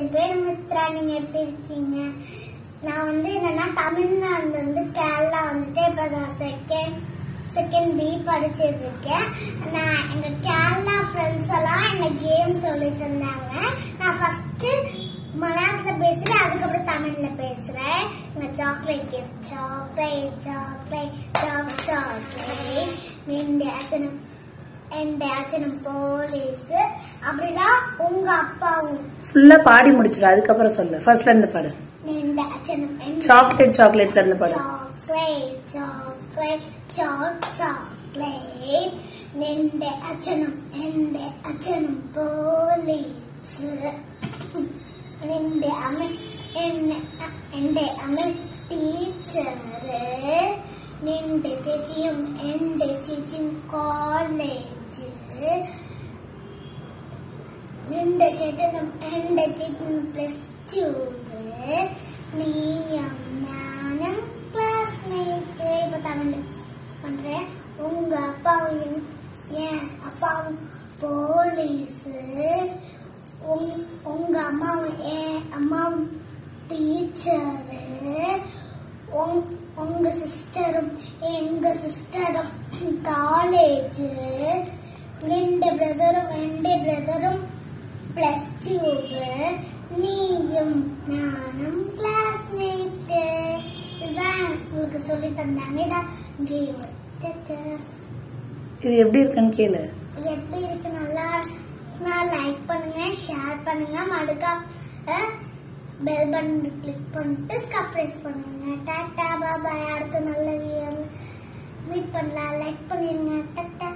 என் பேர் மித்ரா நீங்க எப்படி இருக்கீங்க நான் வந்து என்னன்னா தமிழ்நாடுல இருந்து கேரளா வந்துட்டு இப்ப நான் செகண்ட் செகண்ட் பி படிச்சிட்டு இருக்கேன் நான் எங்க கேரளா ஃப்ரெண்ட்ஸ் எல்லாம் எனக்கு கேம் சொல்லி தந்தாங்க நான் ஃபர்ஸ்ட் மலையாளத்துல பேசுறேன் அதுக்கப்புறம் தமிழ்ல பேசுறேன் இந்த chocolate game chocolate chocolate choc chocolate நின்று அச்சனம் என் அச்சனம் போலீஸ் அப்படிதான் உங்க அப்பாவும் ஃபுல்லா பாடி முடிச்சிரு அதுக்கப்புறம் சொல்லு ஃபர்ஸ்ட்ல இருந்து பாடு நின்று அச்சனம் என் சாக்லேட் சாக்லேட்ல இருந்து பாடு ചോക്ലേറ്റ് ചോക്ലേറ്റ് ചോക്ക് ചോക്ലേറ്റ് നിന്റെ അച്ഛനും എന്റെ അച്ഛനും പോലീസ് നിന്റെ അമ്മ എന്നെ എന്റെ അമ്മ ടീച്ചറ് നിന്റെ ചേച്ചിയും എന്റെ ചേച്ചിയും കോളേജ് നിന്റെ ചേട്ടനും എന്റെ ചേച്ചിയും പ്ലസ് ടൂവ് നീയും ഞാനും கிளாஸ்மேட் இப்ப தமிழ்ல பண்றேன் உங்க அப்பாவும் ஏன் அப்பாவும் போலீஸ் உங்க அம்மாவும் ஏன் அம்மாவும் டீச்சரு உங்க சிஸ்டரும் எங்க சிஸ்டரும் காலேஜ் ரெண்டு பிரதரும் ரெண்டு பிரதரும் பிளஸ் டியூபு நீயும் நானும் கிளாஸ்மேட்டு இதுதான் உங்களுக்கு சொல்லி தந்தாங்க இதான் கேம் இது எப்படி இருக்குன்னு கேளு இது எப்படி இருக்கு நல்லா நான் லைக் பண்ணுங்க ஷேர் பண்ணுங்க மடுக்கா பெல் பட்டன் கிளிக் பண்ணிட்டு சப்ரைஸ் பண்ணுங்க டாட்டா பாபாய் அடுத்த நல்ல வீடியோவில் மீட் பண்ணலாம் லைக் பண்ணிருங்க டாட்டா